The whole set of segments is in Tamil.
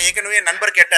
நான் ஏற்கனவே நண்பர் கேட்ட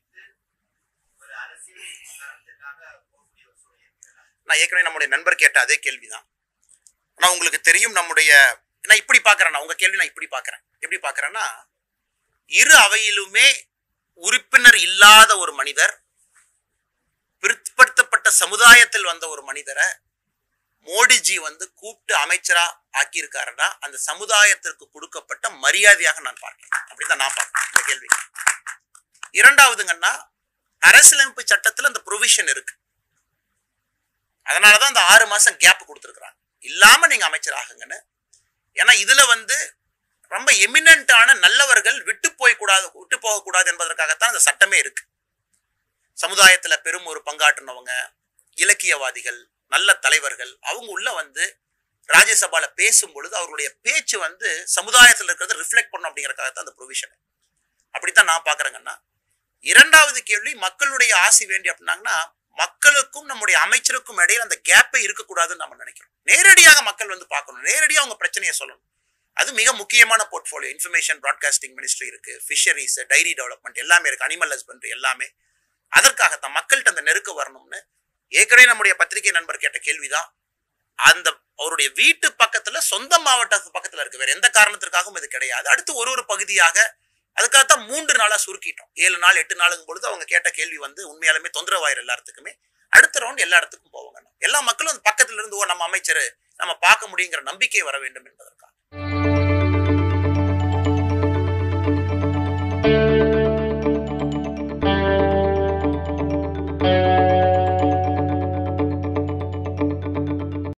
நான் ஏற்கனவே நம்முடைய நண்பர் கேட்ட அதே கேள்விதான் நான் உங்களுக்கு தெரியும் நம்முடைய நான் இப்படி பார்க்கறேன் நான் உங்க கேள்வி நான் இப்படி பார்க்கறேன் எப்படி பார்க்கறேன்னா இரு அவையிலுமே உறுப்பினர் இல்லாத ஒரு மனிதர் பிற்படுத்தப்பட்ட சமுதாயத்தில் வந்த ஒரு மனிதரை மோடிஜி வந்து கூப்பிட்டு அமைச்சரா ஆக்கியிருக்காருன்னா அந்த சமுதாயத்திற்கு கொடுக்கப்பட்ட மரியாதையாக நான் பார்க்கிறேன் அப்படிதான் நான் பார்க்கிறேன் இந்த கேள்வி இரண்டாவதுங்கன்னா அரசியலமைப்பு சட்டத்துல அந்த ப்ரொவிஷன் இருக்கு அதனாலதான் அந்த ஆறு மாசம் கேப் கொடுத்துருக்குறாங்க இல்லாம நீங்க அமைச்சர் ஆகுங்கன்னு ஏன்னா இதுல வந்து ரொம்ப எமினண்டான நல்லவர்கள் விட்டு போய் கூடாது விட்டு போக கூடாது என்பதற்காகத்தான் அந்த சட்டமே இருக்கு சமுதாயத்துல பெரும் ஒரு பங்காற்றினவங்க இலக்கியவாதிகள் நல்ல தலைவர்கள் அவங்க உள்ள வந்து ராஜ்யசபால பேசும் பொழுது அவருடைய பேச்சு வந்து சமுதாயத்தில் இருக்கிறத ரிஃப்ளெக்ட் பண்ணும் அப்படிங்கறதுக்காகத்தான் அந்த ப்ரொவிஷன் அப்படித்தான் நான் பாக்குறேங்கன்னா இரண்டாவது கேள்வி மக்களுடைய ஆசை வேண்டி அப்படின்னாங்கன்னா மக்களுக்கும் நம்முடைய அமைச்சருக்கும் இடையில அந்த கேப்பே இருக்கக்கூடாதுன்னு நம்ம நினைக்கிறோம் நேரடியாக மக்கள் வந்து பார்க்கணும் நேரடியாக அவங்க பிரச்சனையை சொல்லணும் அது மிக முக்கியமான போர்ட்ஃபோலியோ இன்ஃபர்மேஷன் ப்ராட்காஸ்டிங் மினிஸ்ட்ரி இருக்கு ஃபிஷரிஸ் டைரி டெவலப்மெண்ட் எல்லாமே இருக்கு அனிமல் ஹஸ்பண்ட்ரி எல்லாமே அதற்காகத்தான் மக்கள்கிட்ட அந்த நெருக்க வரணும்னு ஏற்கனவே நம்முடைய பத்திரிகை நண்பர் கேட்ட கேள்விதான் அந்த அவருடைய வீட்டு பக்கத்துல சொந்த மாவட்டத்து பக்கத்துல இருக்கு வேற எந்த காரணத்திற்காகவும் இது கிடையாது அடுத்து ஒரு ஒரு பகுதியாக அதுக்காகத்தான் மூன்று நாளா சுருக்கிட்டோம் ஏழு நாள் எட்டு நாளுங்கும் பொழுது அவங்க கேட்ட கேள்வி வந்து உண்மையாலுமே தொந்தரவாயிரம் எல்லாத்துக்குமே அடுத்த ரவுண்ட் எல்லா இடத்துக்கும் போவாங்க எல்லா மக்களும் அந்த பக்கத்துல இருந்து ஓ நம்ம அமைச்சர் நம்ம பார்க்க முடியுங்கிற நம்பிக்கை வர வேண்டும் என்பதற்காக